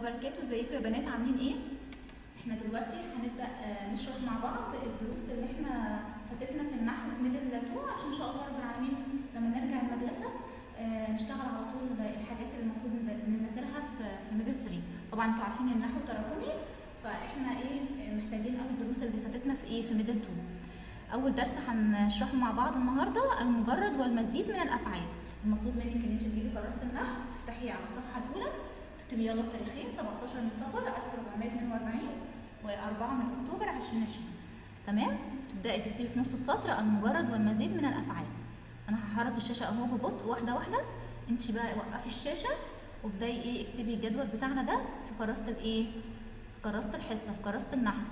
وبركاته ازيكم يا بنات عاملين ايه احنا دلوقتي هنبدا آه، نشرح مع بعض الدروس اللي احنا فاتتنا في النحو في ميدل 2 عشان ان شاء الله رب العالمين لما نرجع المدرسه آه، نشتغل على طول الحاجات اللي المفروض نذا- نذاكرها في في ميدل 3 طبعا انتوا عارفين ان النحو تراكمي فاحنا ايه آه، محتاجين قوي الدروس اللي فاتتنا في ايه في ميدل 2 اول درس هنشرحه مع بعض النهارده المجرد والمزيد من الافعال المطلوب منك ان انت تجيبي كراسه النحو تفتحيه على الصفحه الاولى تكتبي يلا التاريخين 17 من صفر 1442 و4 من اكتوبر 2020 تمام تبداي تكتبي في نص السطر المجرد والمزيد من الافعال انا هحرك الشاشه اهو ببطء واحده واحده انت بقى وقفي الشاشه وابداي ايه اكتبي الجدول بتاعنا ده في كراسه الايه في كراسه الحصه في كراسه النحو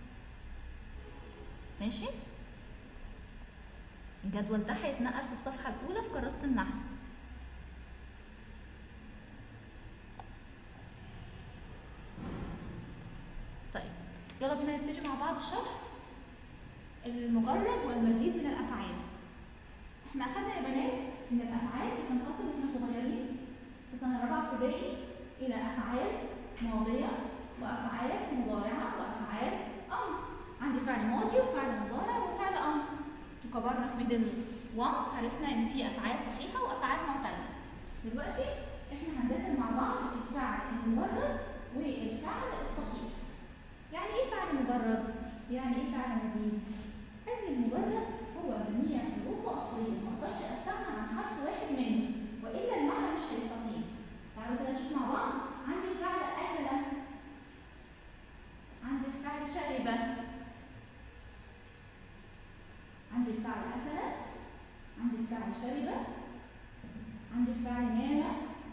ماشي الجدول ده هيتنقل في الصفحه الاولى في كراسه النحو طيب يلا بينا نبتدي مع بعض الشرح المجرد والمزيد من الافعال احنا اخدنا يا بنات ان الافعال بتنقسم واحنا صغيرين في سنه رابعه ابتدائي الى افعال ماضيه وافعال مضارعه وافعال امر عندي فعل ماضي وفعل مضارع وفعل امر وكبرنا في ميدل 1 عرفنا ان في افعال صحيحه وافعال معتله دلوقتي احنا هنذاكر مع بعض الفعل المجرد والفعل الصحيح يعني ايه فعل مجرد؟ يعني ايه فعل مزيد؟ ان المجرد هو جميع حروفه اصليه ما اقدرش استغنى عن حرف واحد منه والا المعنى مش هيستقيم. تعالوا كده نشوف مع بعض عندي الفعل اكل عندي الفعل شرب عندي الفعل اكل عندي الفعل شرب عندي الفعل نام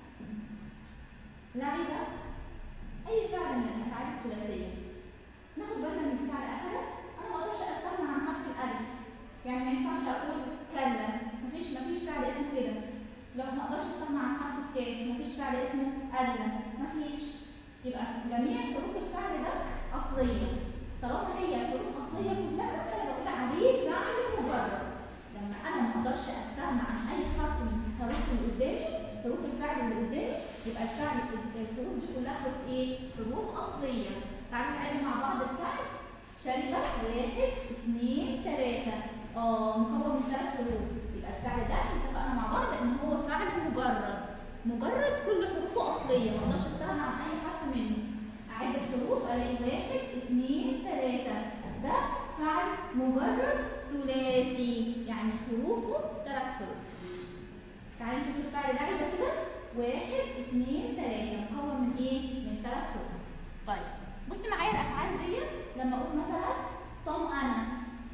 لعب اي فعل من الافعال الثلاثيه ناخد بالنا من الفعل اكل انا ما اقدرش استغنى عن حرف الالف يعني ما ينفعش اقول كلا مفيش مفيش فعل اسمه كده لو ما اقدرش استغنى عن حرف الكاف مفيش فعل اسمه أدنى مفيش يبقى جميع حروف الفعل ده اصليه طالما هي حروف اصليه كلها فانا بقول عليه فعل مجرد لما انا ما اقدرش استغنى عن اي حرف من الحروف اللي قدامي حروف الفعل اللي قدامي يبقى الفعل الحروف دي كلها حروف ايه؟ حروف اصليه تعالوا نعد مع بعض الفعل شرب واحد اثنين ثلاثة اه مكون من ثلاث حروف يبقى الفعل ده اتفقنا مع بعض ان هو فعل مجرد مجرد كل حروفه اصلية ما اقدرش استغنى عن اي حرف منه اعد الحروف الاقي واحد اثنين ثلاثة ده فعل مجرد ثلاثي يعني حروفه ثلاث حروف تعالوا نشوف الفعل ده عايزه كده واحد اثنين ثلاثة مكون من ايه؟ من ثلاث حروف طيب بصي معايا الافعال دي لما اقول مثلا طمأنة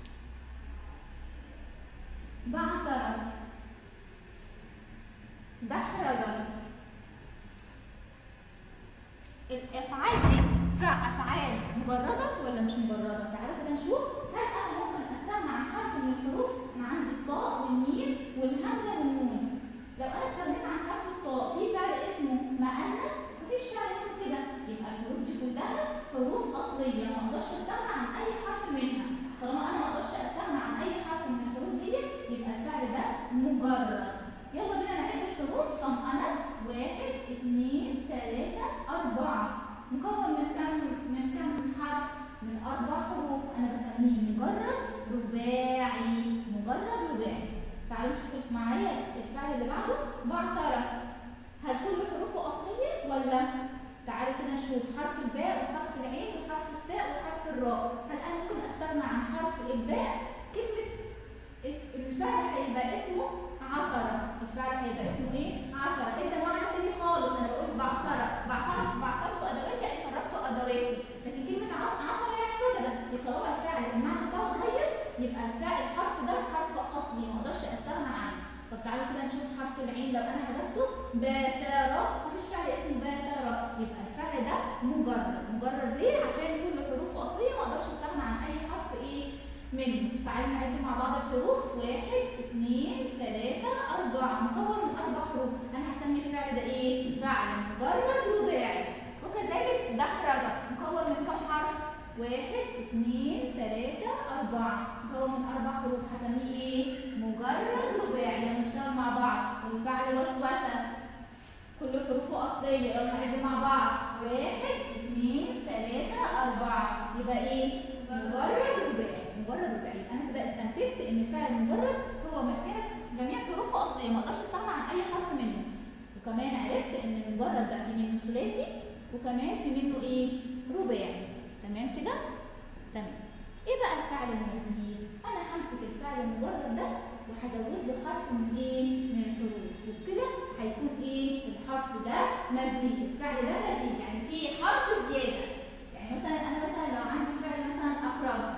بعثر دحرج الافعال دي فع- افعال مجرده ولا مش مجرده تعالوا كده نشوف هل انا ممكن استغنى عن حرف من الحروف انا عندي الطاء والميم والهمزه والنون لو انا استغنيت عن حرف الطاء في فعل اسمه مأنة مفيش فعل اسمه كده يبقى الحروف دي كلها حروف اصليه ما اقدرش استغنى عن اي حرف منها طالما انا ما اقدرش استغنى عن اي حرف من الحروف دي يبقى الفعل ده مجرد يلا بينا نعد الحروف طمأنة واحد اثنين ثلاثة أربعة مكون من كم من كم حرف؟ من أربع حروف أنا بسميه مجرد رباعي مجرد رباعي تعالوا نشوف معايا الفعل اللي بعده بعثرة هل كل حروفه أصلية ولا؟ تعالوا كده نشوف حرف الباء وحرف العين وحرف الساء وحرف الراء هل أنا ممكن أستغنى عن حرف الباء؟ كلمة الفعل هيبقى اسمه عثرة الفعل هيبقى اسمه ايه؟ عثرة ايه ده معنى تاني خالص انا بقول بعثرة بعثرة بعثرت ادواتي اي فرقت ادواتي لكن كلمة ع- عثرة يعني وجدت طالما الفعل المعنى بتاعه اتغير يبقى الفعل الحرف ده حرف اصلي ما اقدرش استغنى عنه طب تعالوا كده نشوف حرف العين لو انا حذفته باثرة مفيش فعل اسمه باثرة يبقى الفعل ده مجرد مجرد ليه؟ عشان كل حروفه اصلية ما اقدرش استغنى عن اي حرف ايه منه تعالوا نعد مع بعض الحروف واحد اثنين ثلاثة أربعة مكون من أربع حروف أنا هسمي الفعل ده إيه؟ فعل مجرد رباعي وكذلك دحرج مكون من كم حرف؟ واحد اثنين ثلاثة أربعة مكون من أربع حروف هسميه إيه؟ مجرد رباعي يلا نشتغل مع بعض والفعل وسوسة كل حروفه أصلية يلا نعد مع بعض واحد وكمان في منه ايه رباعي تمام كده تمام ايه بقى الفعل المزيد انا همسك الفعل المجرد ده وهزود له حرف من ايه من الحروف وبكده هيكون ايه الحرف ده مزيد الفعل ده مزيد يعني في حرف زياده يعني مثلا انا مثلا لو عندي فعل مثلا اكرم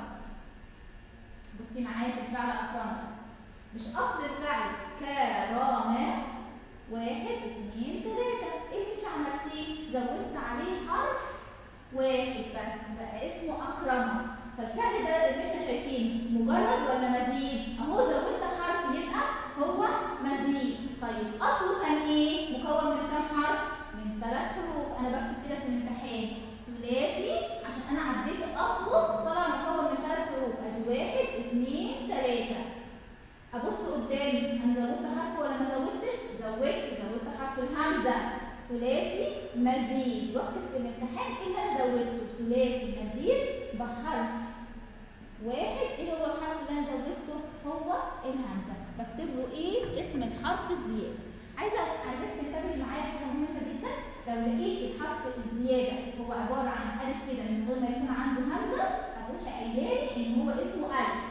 بصي معايا في الفعل اكرم مش اصل الفعل كرامه واحد اتنين تلاته ايه اللي انت عملتيه زودت عليه حرف واحد بس بقى اسمه اكرم فالفعل ده اللي احنا شايفينه مجرد ولا مزيد اهو زودت حرف يبقى هو مزيد طيب اصله كان ايه مكون من كام حرف من ثلاث حروف انا بكتب كده في الامتحان ثلاثي عشان انا عديت اصله طلع مكون من ثلاث حروف ادي واحد اتنين تلاته ابص قدامي انا زودت حرف ولا ما زودتش زودت زودت حرف الهمزه ثلاثي مزيد واكتب في الامتحان ايه اللي انا زودته ثلاثي مزيد بحرف واحد ايه هو الحرف اللي انا زودته هو الهمزه بكتب له ايه اسم الحرف الزياده عايزه عايزاك تنتبهي معايا حاجه مهمه جدا لو لقيت الحرف الزياده هو عباره عن الف كده من غير ما يكون عنده همزه هتروحي قايله لي ان هو اسمه الف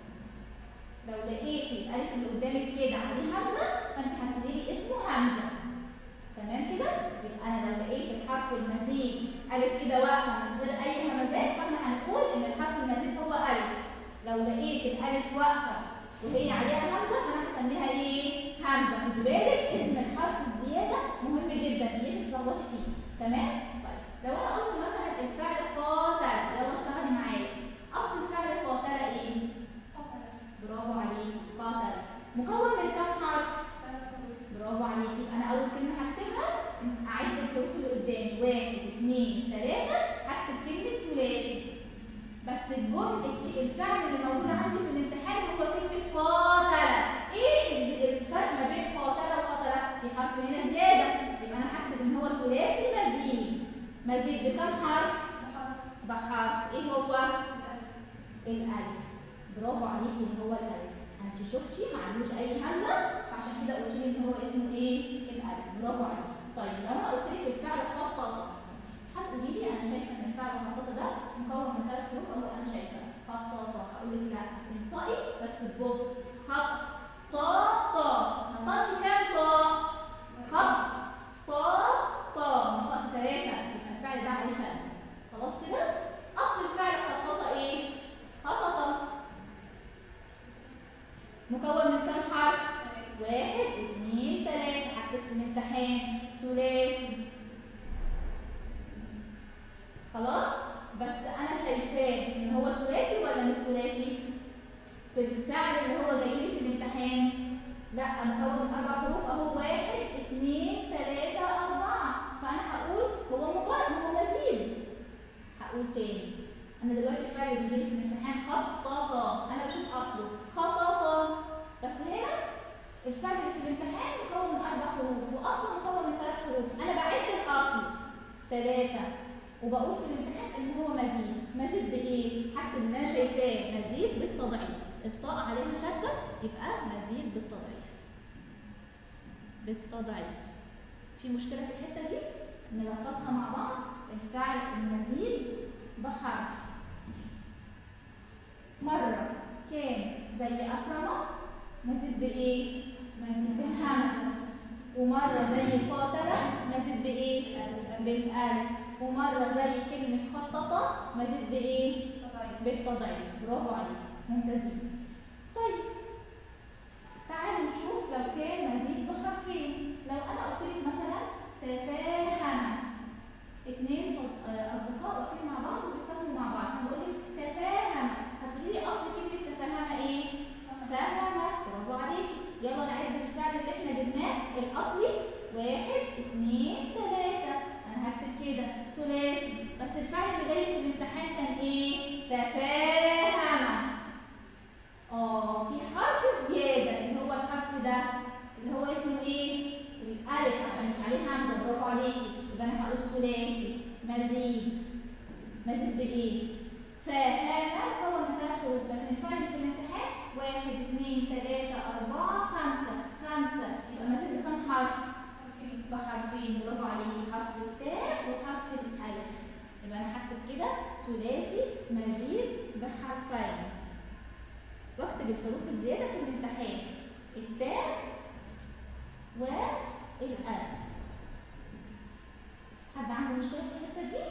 لو لقيتي الالف اللي قدامك كده عليه همزه فانت هتقولي لي اسمه همزه تمام كده يبقى انا لو لقيت الحرف المزيد الف كده واقفه من غير اي همزات فاحنا هنقول ان الحرف المزيد هو الف لو لقيت الالف واقفه وهي عليها همزه فانا هسميها ايه همزه خدي بالك اسم الحرف الزياده مهم جدا اللي انت تتلخبطي فيه تمام طيب لو انا قلت مثلا الفعل قاتل يلا اشتغلي معايا اصل الفعل قاتل ايه برافو عليكي قاتل مكون من كام حرف برافو عليكي يبقى انا اول كلمه هكتبها اعد الحروف اللي قدامي واحد اثنين ثلاثه هكتب كلمه ثلاثي بس الجمله الفعل اللي موجود عندي في الامتحان هو كلمه قاتل ايه الفرق ما بين قاتل وقتل في حرف هنا زياده يبقى انا هكتب ان هو ثلاثي مزيد مزيد بكم حرف بحرف ايه هو الالف برافو عليكي ان هو الالف انت شفتي ما عندوش اي همزه فعشان كده قلت لي ان هو اسمه ايه الالف برافو عليكي طيب لو انا قلت لك الفعل خطط هتقولي لي انا شايفه ان الفعل خطط ده مكون من ثلاث حروف اهو انا شايفه خطط هقول لك لا انطقي بس ببطء خط طا طا ما نطقش كام طا خط طا طا ما نطقش ثلاثه يبقى الفعل ده عليه شد خلاص كده اصل الفعل خطط ايه خطط مكون من كام حرف؟ واحد اثنين ثلاثة هكتب في الامتحان ثلاثي خلاص؟ بس أنا شايفاه إن هو ثلاثي ولا مش ثلاثي؟ في الفعل اللي هو جاي لي في الامتحان لا مكون من أربع حروف أهو واحد اثنين ثلاثة أربعة فأنا هقول هو مجرد هو مزيد هقول تاني أنا دلوقتي الفعل اللي بيجي لي في الامتحان خطط أنا بشوف أصله خطط بس هنا الفعل اللي في الامتحان مكون من اربع حروف واصله مكون من ثلاث حروف انا بعد الاصل ثلاثه وبقول في الامتحان ان هو مزيد مزيد بايه هكتب ان انا شايفاه مزيد بالتضعيف الطاء عليها شده يبقى مزيد بالتضعيف بالتضعيف في مشكله في الحته دي نلخصها مع بعض الفعل المزيد بحرف مره كان زي أكرمة مزيد بإيه؟ مزيد بالهمزة ومرة زي قاتلة مزيد بإيه؟ بالألف ومرة زي كلمة خططة مزيد بإيه؟ بالتضعيف برافو عليك ممتازين طيب تعالوا نشوف لو كان مزيد بحرفين لو أنا قلت لك مثلا تفاهم اتنين أصدقاء واقفين مع بعض وبيتفاهموا مع بعض فبقول لك تفاهم هتقولي لي أصل كلمة تفهم إيه؟ فهم برافو عليكي يلا نعد الفعل اللي احنا جبناه الأصلي واحد اتنين تلاتة أنا هكتب كده ثلاثي بس الفعل اللي جاي في الامتحان كان إيه؟ تفاهم اه في حرف زيادة اللي هو الحرف ده اللي هو اسمه ايه؟ الألف عشان مش عليه همزة برافو عليكي يبقى أنا هقول ثلاثي مزيد مزيد بإيه؟ فهذا هو من ثلاث حروف لكن الفعل في الامتحان واحد اثنين ثلاثة أربعة خمسة خمسة يبقى مزيد بكم حرف؟ بحرفين برافو عليكي حرف التاء وحرف واكتب الحروف الزياده في الامتحان التاء والالف حد عنده مشكله في الحته دي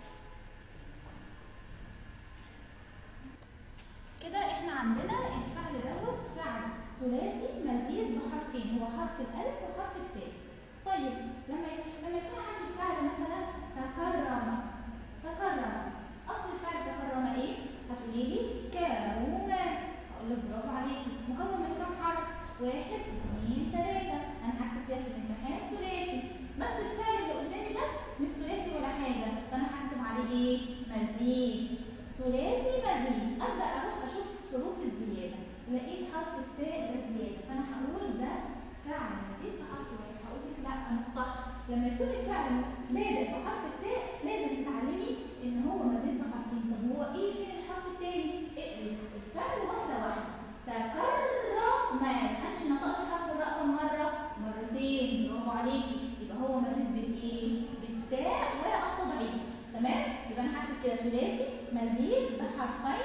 كده احنا عندنا الفعل دوت فعل ثلاثي مزيد بحرفين هو حرف الالف وحرف التاء طيب لما يك- لما يكون عندي فعل مثلا تكرم تكرم اصل الفعل تكرم ايه هتقولي لي كرم هقول لك برافو عليكي مكون من كام حرف واحد اثنين ثلاثة انا هكتب كده في الامتحان ثلاثي بس الفعل اللي قدامي ده مش ثلاثي ولا حاجة فانا هكتب عليه ايه مزيد ثلاثي مزيد ابدا اروح اشوف حروف الزياده لقيت حرف التاء ده زياده فانا هقول ده فعل مزيد في حرف واحد هقول لك لا مش صح لما يكون الفعل بادئ في حرف التاء لازم تتعلمي ان هو مزيد بحرفين طب هو ايه فين الحرف التاني اقري الفعل واحده واحده تكرم انت نطقت حرف الراء كم مره مرتين برافو عليكي يبقى هو مزيد بالايه بالتاء والتضعيف تمام يبقى انا هكتب كده ثلاثي مزيد بحرفين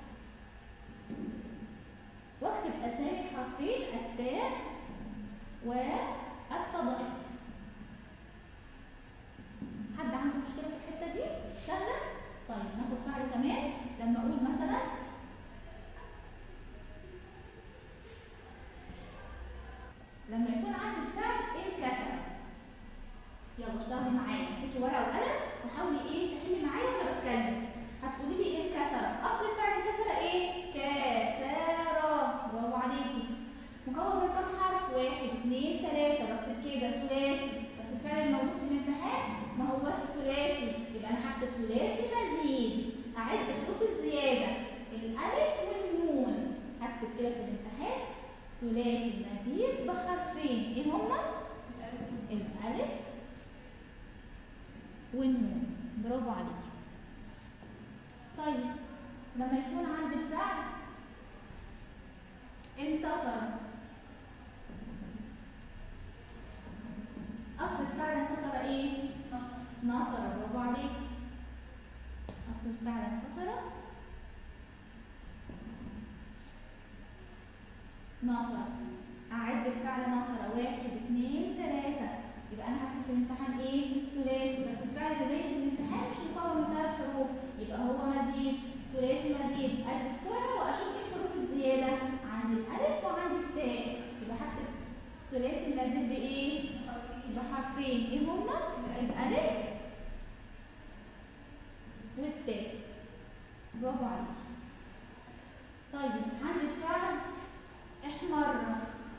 واكتب اسامي الحرفين التاء والتضعيف حد عنده مشكله في الحته دي سهله طيب ناخد فعل كمان لما اقول مثلا لما يكون عندي الفعل انكسر يلا اشتغلي معايا امسكي ورقه وقلم وحاولي ايه تحلي معايا وانا بتكلم هتقولي لي ايه انكسر اصل الفعل انكسر ايه كسر برافو عليكي مكون من كام حرف واحد اثنين ثلاثه بكتب كده ثلاثي بس الفعل الموجود في الامتحان ما هوش ثلاثي يبقى انا هكتب ثلاثي مزيد اعد حروف الزياده الالف والنون هكتب كده في الامتحان ثلاثي مزيد بحرفين ايه هما الالف والنون برافو عليكي طيب لما يكون عندي الفعل انتصر اصل الفعل انتصر ايه نصر برافو عليكي اصل الفعل انتصر نصر اعد الفعل نصر واحد اثنين ثلاثة يبقى انا هكتب في الامتحان ايه ثلاثي بس الفعل اللي جاي في الامتحان مش مكون من ثلاث حروف يبقى هو مزيد ثلاثي مزيد اكتب بسرعة واشوف ايه الحروف الزيادة عندي الالف وعندي التاء يبقى هكتب ثلاثي مزيد بايه بحرفين ايه هما الالف والتاء برافو عليكي طيب عندي الفعل احمر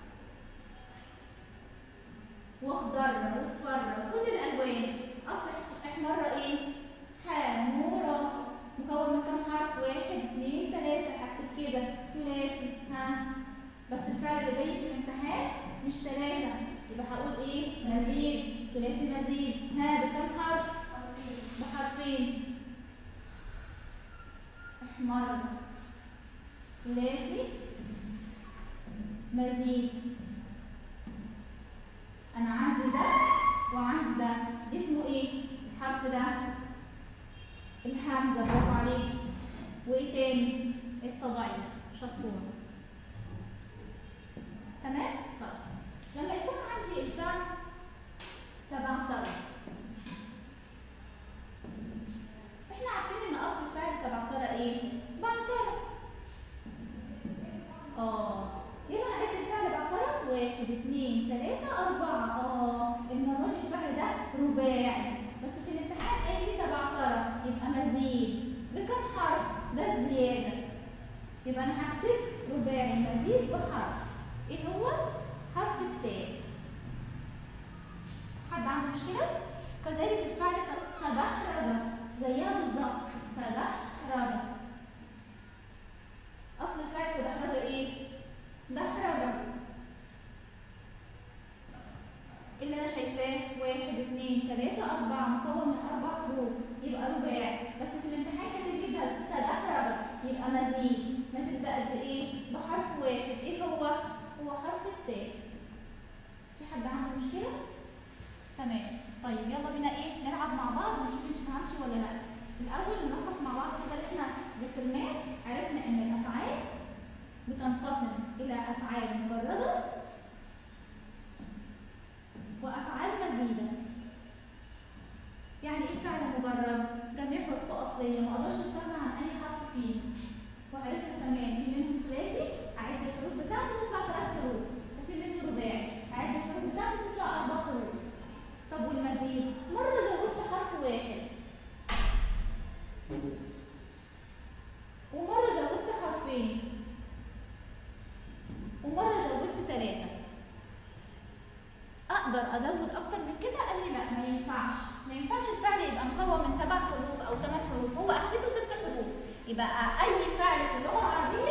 واخضر واصفر كل الالوان اصل احمر ايه حمورة مكون من كام حرف واحد اثنين ثلاثة هكتب كده ثلاثي ها بس الفعل اللي جاي في الامتحان مش ثلاثة يبقى هقول ايه مزيد ثلاثي مزيد ها بكام حرف بحرفين احمر ثلاثي مزيد انا عندي ده وعندي ده اسمه ايه الحرف ده الهمزه برافو عليكي وايه تاني التضعيف شطوره تمام طيب لما يكون عندي الفعل تبع طرف احنا عارفين ان اصل الفعل تبع ساره ايه بعثره اه يلا عد الفعل بعصرة واحد اثنين ثلاثة أربعة اه المرة دي الفعل ده رباعي بس في الامتحان قال لي ده بعصرة يبقى مزيد بكم حرف ده الزيادة يبقى أنا هكتب رباعي مزيد بحرف ايه هو؟ مجرد جميع حروفه اصليه ما اقدرش استغنى عن اي حرف فيه وعرفنا كمان في منه ثلاثي اعد الحروف بتاعته تطلع ثلاث حروف وفي منه رباعي اعد الحروف بتاعته تطلع اربع حروف طب والمزيد مره زودت حرف واحد ومره زودت حرفين ومره زودت ثلاثه اقدر ازود اكتر من كده قال لي لا ما ينفعش ما ينفعش الفعل يبقى مكون من سبع حروف او ثمان حروف هو اخدته ست حروف يبقى اي فعل في اللغه العربيه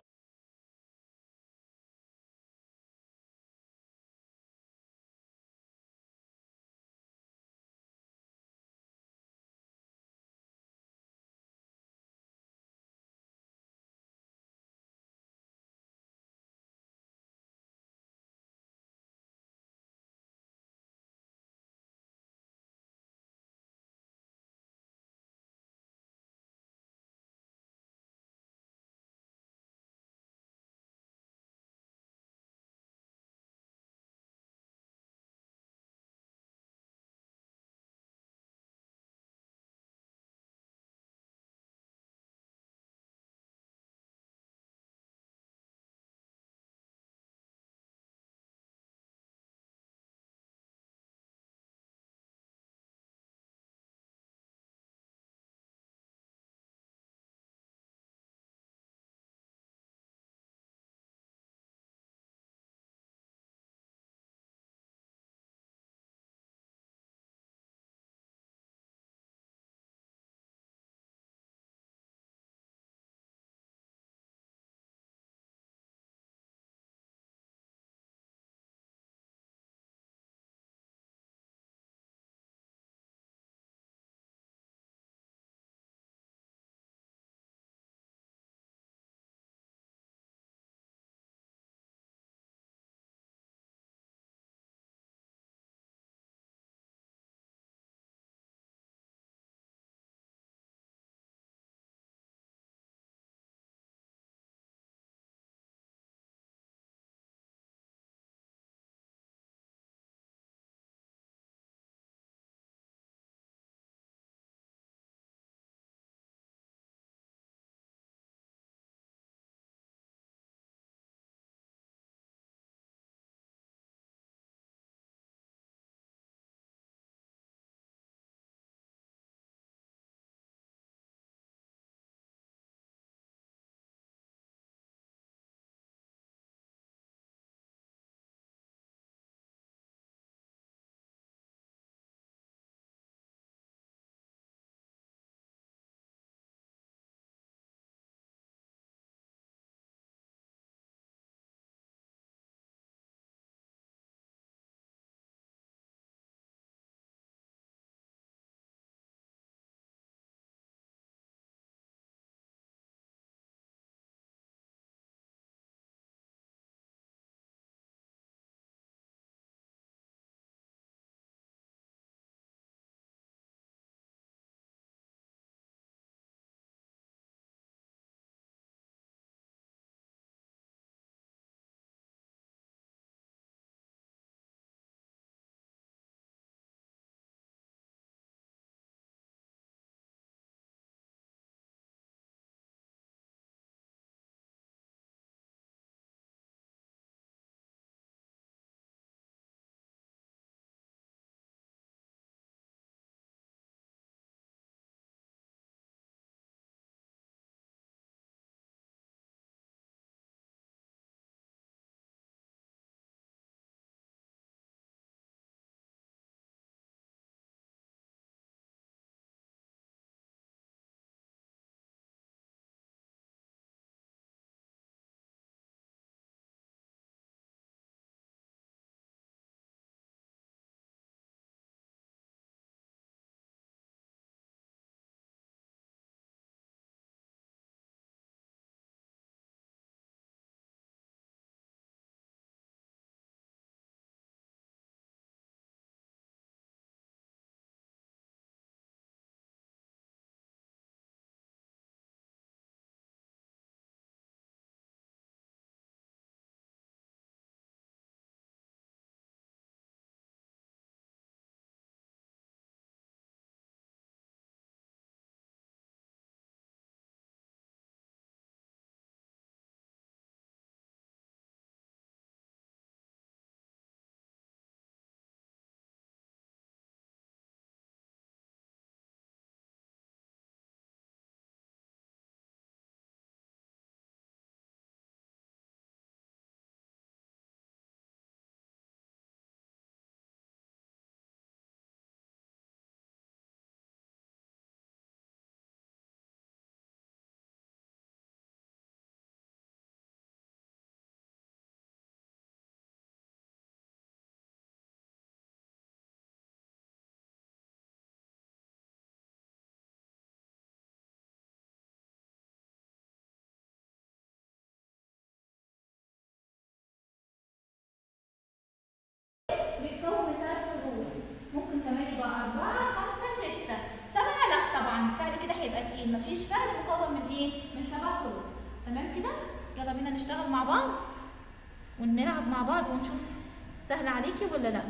مستحيل مفيش فعل مكون من ايه من سبع حروف تمام كده يلا بينا نشتغل مع بعض ونلعب مع بعض ونشوف سهل عليكي ولا لا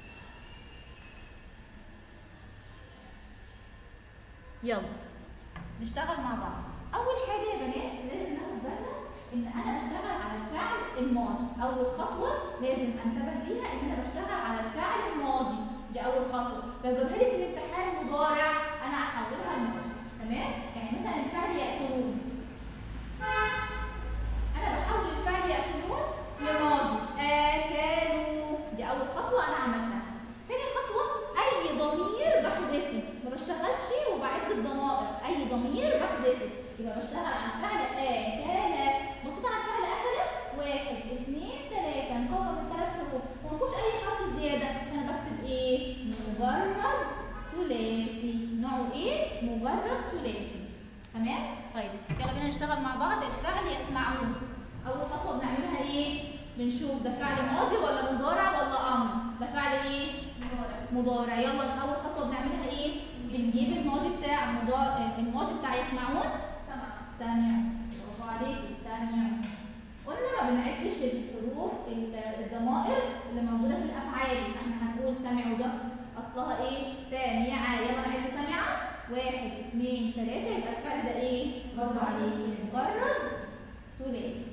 يلا نشتغل مع بعض اول حاجه يا بنات لازم ناخد بالنا ان انا بشتغل على الفعل الماضي اول خطوه لازم انتبه ليها ان انا بشتغل على الفعل الماضي دي اول خطوه لو جابها لي في الامتحان مضارع انا هحولها لماضي تمام يعني مثلا الفعل ياكلون انا بحول الفعل ياكلون لماضي اكلوا دي اول خطوه انا عملتها تاني خطوه اي ضمير بحذفه ما بشتغلش وبعد الضمائر اي ضمير بحذفه يبقى بشتغل على الفعل اكل بصيت على الفعل اكل واحد اثنين ثلاثه مكون من ثلاث حروف وما فيهوش اي حرف زياده انا بكتب ايه مجرد ثلاثي نوعه ايه مجرد ثلاثي تمام طيب يلا بينا نشتغل مع بعض الفعل يسمعون اول خطوه بنعملها ايه بنشوف ده فعل ماضي ولا مضارع ولا امر ده فعل ايه مضارع يلا اول خطوه بنعملها ايه بنجيب الماضي بتاع المضارع الماضي بتاع يسمعون سمع سامع برافو عليكي سامع قلنا ما بنعدش الحروف ال- الضمائر اللي موجوده في الافعال احنا هنقول سامع ده اصلها ايه سامعه يلا نعد سامعه واحد اثنين ثلاثه يبقى الفعل ده ايه برافو عليكي مجرد ثلاثي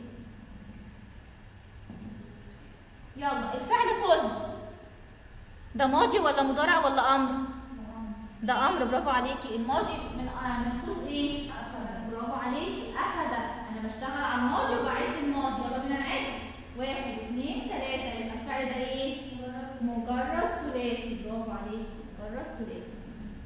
يلا الفعل خذ ده ماضي ولا مضارع ولا امر ده امر برافو عليكي الماضي من آه من خذ ايه برافو عليكي اخذ انا بشتغل على الماضي وبعد الماضي يلا بينا نعد واحد اثنين ثلاثة يبقى الفعل ده ايه؟ مجرد ثلاثي برافو عليكي مجرد ثلاثي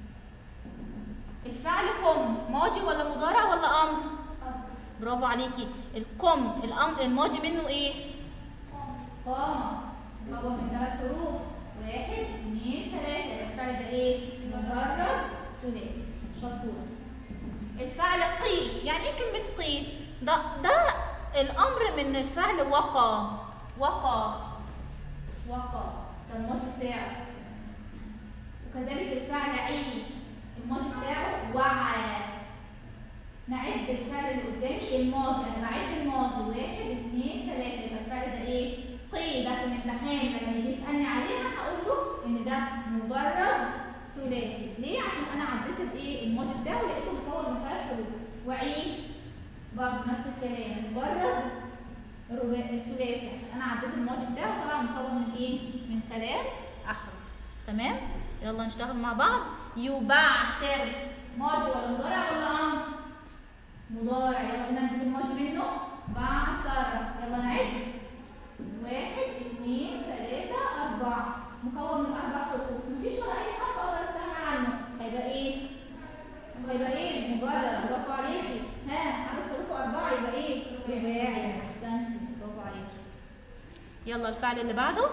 الفعل كم ماضي ولا مضارع ولا امر؟ برافو عليكي الكم الأم الماضي منه ايه؟ قام مكون من ثلاث حروف واحد اثنين ثلاثة يبقى الفعل ده ايه؟ مجرد ثلاثي شطورة الفعل قي يعني ايه كلمة قي؟ ده ده الأمر من الفعل وقى وقى وقى ده الماضي بتاعه وكذلك الفعل عي الماضي بتاعه وعى نعد الفعل اللي قدامي الماضي انا بعد الماضي واحد اثنين ثلاثة يبقى الفعل ده ايه؟ قي ده في الامتحان لما يجي يسألني عليها هقول له ان ده مجرد ثلاثي ليه؟ عشان انا عديت الايه؟ الماضي بتاعه لقيته مكون من ثلاث حروف وعي برضه نفس الكلام مجرد رباعي ثلاثي عشان انا عديت الماضي بتاعه طبعا مكون من ايه؟ من ثلاث احرف تمام؟ يلا نشتغل مع بعض يبعثر ماضي ولا مضارع ولا امر؟ مضارع يلا بينا نجيب الماضي منه بعثر يلا نعد واحد اثنين ثلاثة أربعة مكون من أربع حروف مفيش ولا أي حرف أقدر أستغنى عنه هيبقى إيه؟ هيبقى إيه؟ مجرد برافو عليكي ها عدد حروفه أربعة يبقى إيه؟ رباعي أحسنتي برافو عليكي يلا الفعل اللي بعده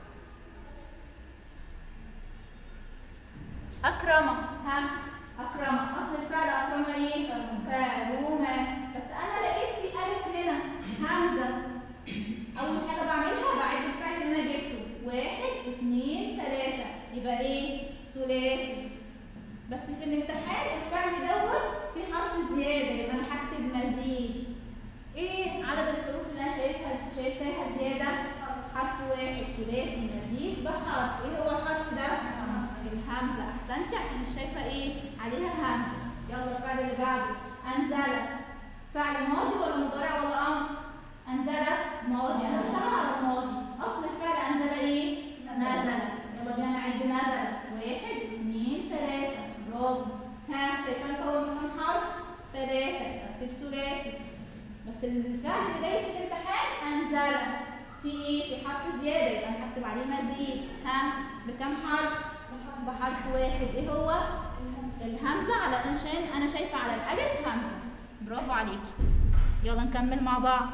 أكرم ها أكرم أصل الفعل أكرم إيه؟ كرومة بس أنا لقيت في ألف هنا همزة أول حاجة بعملها بعد الفعل اللي أنا جبته واحد اتنين تلاتة يبقى إيه؟ ثلاثي بس في الامتحان الفعل دوت في حرف زيادة يبقى أنا هكتب مزيد إيه عدد الحروف اللي أنا شايفها شايفاها زيادة؟ حرف واحد ثلاثي مزيد بحرف إيه هو الحرف ده؟ الهمزة أحسنتي عشان مش شايفة إيه؟ عليها همزة يلا الفعل اللي بعده أنزل فعل ماضي ولا مضارع ولا أمر؟ أنزل ماضي أنا بشتغل على الماضي أصل الفعل أنزل إيه؟ نزل يلا بينا نعد نزل واحد اثنين ثلاثة برافو ها شايفة مكون من كام حرف؟ ثلاثة أكتب ثلاثي بس الفعل اللي جاي في الامتحان أنزل في إيه؟ في حرف زيادة يبقى أنا هكتب عليه مزيد ها بكام حرف؟ بحرف واحد إيه هو؟ الهمزة على عشان أنا شايفة على الألف همزة برافو عليكي يلا نكمل مع بعض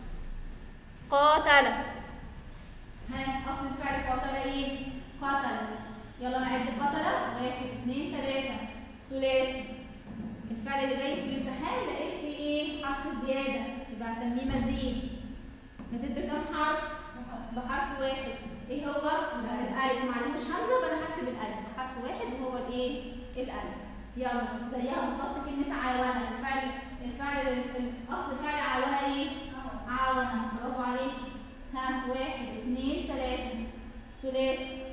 قاتل ها اصل الفعل قاتل ايه قتل يلا نعد قتل واحد اثنين ثلاثة ثلاثي الفعل اللي جاي في الامتحان لقيت فيه ايه حرف زيادة يبقى هسميه مزيد مزيد بكام حرف بحرف واحد ايه هو الالف معلومش همزة يبقى انا هكتب الالف بحرف واحد وهو الايه الالف يلا زيها بالظبط كلمة عاونة الفعل الفعل الأصل فعل عاونة إيه؟ عاونة برافو عليك ها واحد اتنين تلاتة ثلاثي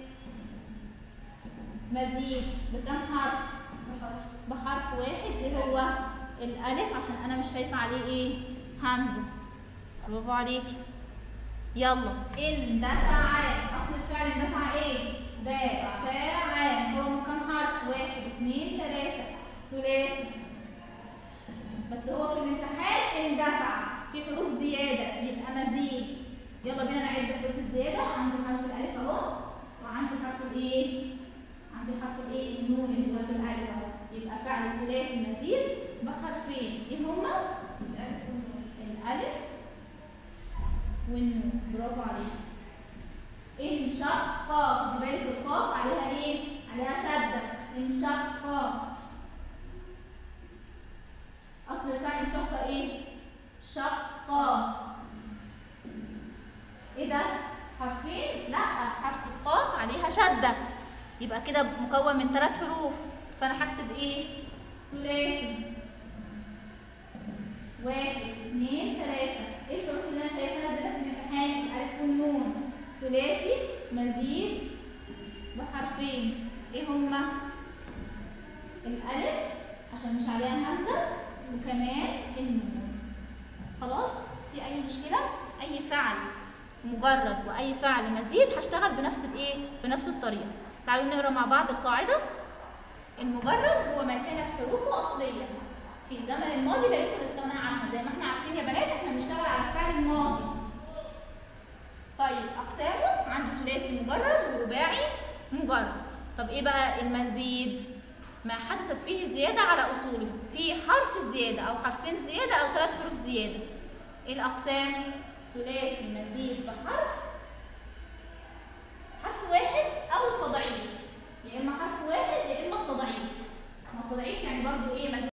مزيد بكم حرف؟ بحرف واحد اللي هو الألف عشان أنا مش شايفة عليه إيه؟ همزة برافو عليك يلا اندفع أصل الفعل اندفع إيه؟ دافع هو كم حرف؟ واحد اتنين تلاتة ثلاثي بس هو في الامتحان اندفع في حروف زيادة يبقى مزيد يلا بينا نعد حروف الزيادة عندي حرف الألف أهو وعندي حرف الإيه؟ عندي حرف الإيه؟ النون اللي جنب الألف أهو يبقى فعل ثلاثي مزيد بحرفين إيه هما؟ الألف والنون برافو عليك انشق خد بالك القاف عليها ايه؟ عليها شدة انشق أصل الفعل انشق ايه؟ شق ايه ده؟ حرفين؟ لا حرف القاف عليها شدة يبقى كده مكون من ثلاث حروف فأنا هكتب ايه؟ ثلاثي واحد اثنين ثلاثة ايه الحروف اللي أنا شايفاها زيادة في الامتحان؟ الألف والنون ثلاثي مزيد بحرفين ايه هما الالف عشان مش عليها همزه وكمان النون خلاص في اي مشكله اي فعل مجرد واي فعل مزيد هشتغل بنفس الايه بنفس الطريقه تعالوا نقرا مع بعض القاعده المجرد هو ما كانت حروفه اصليه في زمن الماضي لا يمكن الاستغناء عنها زي ما احنا عارفين يا بنات احنا بنشتغل على الفعل الماضي طيب اقسامه عندي ثلاثي مجرد ورباعي مجرد طب ايه بقى المزيد ما حدثت فيه الزياده على اصوله في حرف زياده او حرفين زياده او ثلاث حروف زياده ايه الاقسام ثلاثي مزيد بحرف حرف واحد او التضعيف يا اما حرف واحد يا اما التضعيف ما التضعيف يعني برضو ايه مزيد